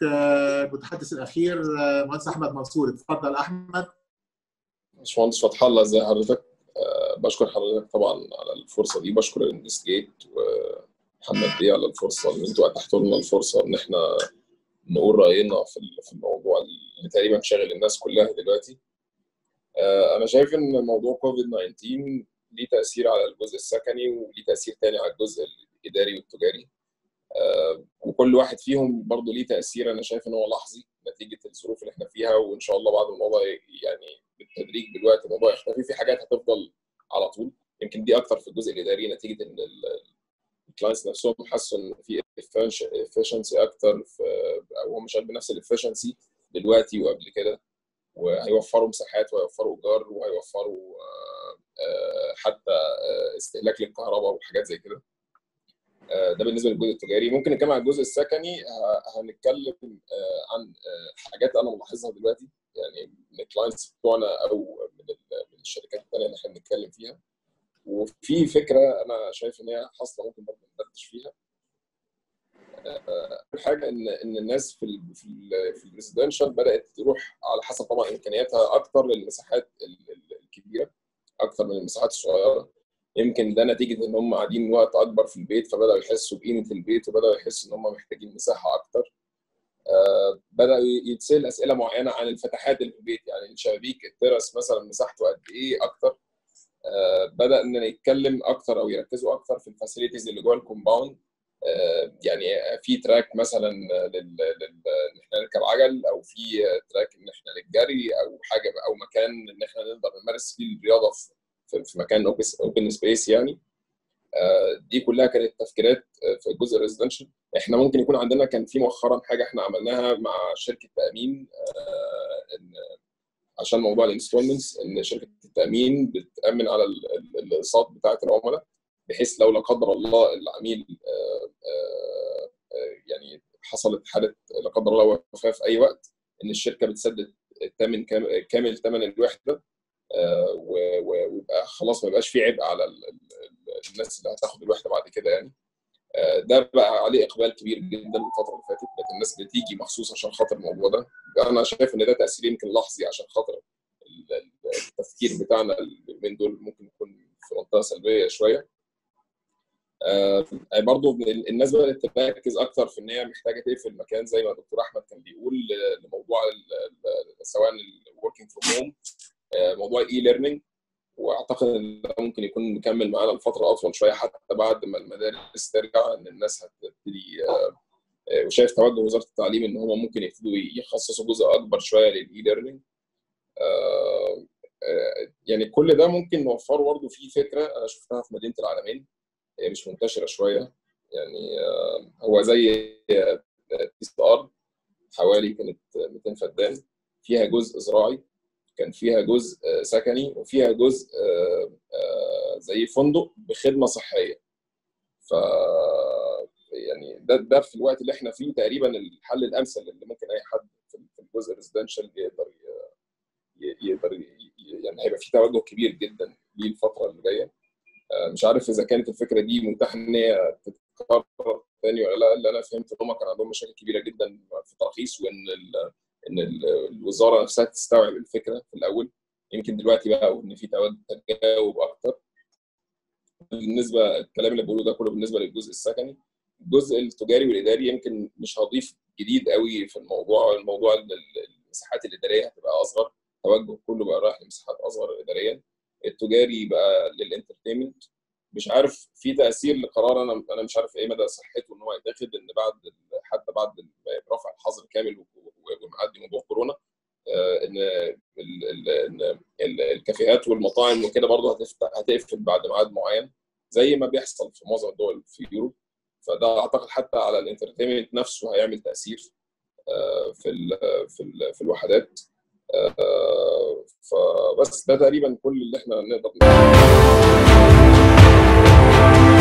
المتحدث الاخير مهندس احمد منصور اتفضل احمد باشمهندس فتح الله ازي حضرتك بشكر حضرتك طبعا على الفرصه دي بشكر الانفستيجيت ومحمد بيه على الفرصه ان انتوا اتحتوا لنا الفرصه ان احنا نقول راينا في في الموضوع اللي تقريبا شاغل الناس كلها دلوقتي انا شايف ان موضوع كوفيد 19 ليه تاثير على الجزء السكني وليه تاثير تاني على الجزء الاداري والتجاري وكل واحد فيهم برضه ليه تاثير انا شايف ان هو لحظي نتيجه الظروف اللي احنا فيها وان شاء الله بعد الموضوع يعني بالتدريج بالوقت الموضوع يختفي في حاجات هتفضل على طول يمكن دي اكتر في الجزء الاداري نتيجه ان الكلاينتس نفسهم حسوا ان في افشنسي اكتر في او هم مش بنفس الافشنسي دلوقتي وقبل كده وهيوفروا مساحات وهيوفروا ايجار وهيوفروا حتى استهلاك للكهرباء وحاجات زي كده ده بالنسبه للجزء التجاري ممكن نتكلم عن الجزء السكني هنتكلم عن حاجات انا ملاحظها دلوقتي يعني من الكلاينتس بتوعنا او من الشركات الثانيه اللي احنا بنتكلم فيها وفي فكره انا شايف ان هي حاصله ممكن برضه ندردش فيها اول حاجه ان ان الناس في ال في ال في الريزيدنشال بدات تروح على حسب طبعا امكانياتها اكتر للمساحات الكبيره اكتر من المساحات الصغيره يمكن ده نتيجه ان هم قاعدين وقت اكبر في البيت فبداوا يحسوا بقيمه البيت وبداوا يحسوا ان هم محتاجين مساحه اكتر آه بدا يتسال اسئله معينه عن الفتحات اللي في البيت يعني الشبابيك الترس مثلا مساحته قد ايه اكتر آه بدا ان نتكلم اكتر او يركزوا اكتر في الفاسيلتيز اللي جوه الكومباوند آه يعني في تراك مثلا لل ان احنا نركب عجل او في تراك ان احنا للجري او حاجه او مكان ان احنا نقدر نمارس فيه الرياضه في, في مكان اوبن سبيس يعني دي كلها كانت تفكيرات في الجزء الريزدنشال احنا ممكن يكون عندنا كان في مؤخرا حاجه احنا عملناها مع شركه تامين ان عشان موضوع الانستولمنتس ان شركه التامين بتامن على الاقساط بتاعه العملاء بحيث لو لا قدر الله العميل يعني حصلت حاله لا قدر الله وفاه في اي وقت ان الشركه بتسدد الثمن كامل ثمن الوحده ويبقى خلاص ما يبقاش في عبء على الناس اللي هتاخد الوحده بعد كده يعني ده بقى عليه اقبال كبير جدا الفتره اللي فاتت بقت الناس بتيجي مخصوص عشان خاطر الموضوع ده انا شايف ان ده تاثير يمكن لحظي عشان خاطر التفكير بتاعنا من دول ممكن يكون في منطقه سلبيه شويه آه برضو الناس بدات تركز اكتر في ان هي محتاجه تقفل مكان زي ما دكتور احمد كان بيقول لموضوع سواء الوركينج فروم هوم موضوع الاي ليرنينج واعتقد ان ده ممكن يكون مكمل معانا لفتره اطول شويه حتى بعد ما المدارس ترجع ان الناس هتبتدي وشايف توجه وزاره التعليم ان هم ممكن يبتدوا يخصصوا جزء اكبر شويه للاي ليرنينج يعني كل ده ممكن نوفره برضه في فكره انا شفتها في مدينه العالمين هي مش منتشره شويه يعني هو زي بي ار حوالي كانت 200 فدان فيها جزء زراعي كان فيها جزء سكني وفيها جزء زي فندق بخدمه صحيه ف يعني ده ده في الوقت اللي احنا فيه تقريبا الحل الامثل اللي ممكن اي حد في الجزء الريزدنشال يقدر يقدر يعني هيبقى في توجه كبير جدا ليه الفتره اللي جايه مش عارف اذا كانت الفكره دي متاحه ان هي تتكرر تاني ولا لا اللي انا فهمت ان هم كان عندهم مشاكل كبيره جدا في الترخيص وان ال ان الوزاره نفسها تستوعب الفكره في الاول يمكن دلوقتي بقى ان في تجاوب اكتر بالنسبه الكلام اللي بقوله ده كله بالنسبه للجزء السكني الجزء التجاري والاداري يمكن مش هضيف جديد قوي في الموضوع الموضوع المساحات الاداريه هتبقى اصغر التوجه كله بقى رايح لمساحات اصغر اداريا التجاري بقى للانترتينمنت مش عارف في تاثير لقرار انا انا مش عارف ايه مدى صحته ان هو يتاخد ان بعد حتى بعد رفع الحظر كامل ومعدي موضوع كورونا ان ان الكافيهات والمطاعم وكده برضه هتفتح هتقفل بعد ميعاد معين زي ما بيحصل في معظم الدول في يوروب فده اعتقد حتى على الانترتينمنت نفسه هيعمل تاثير في ال في ال في الوحدات فبس ده تقريبا كل اللي احنا نقدر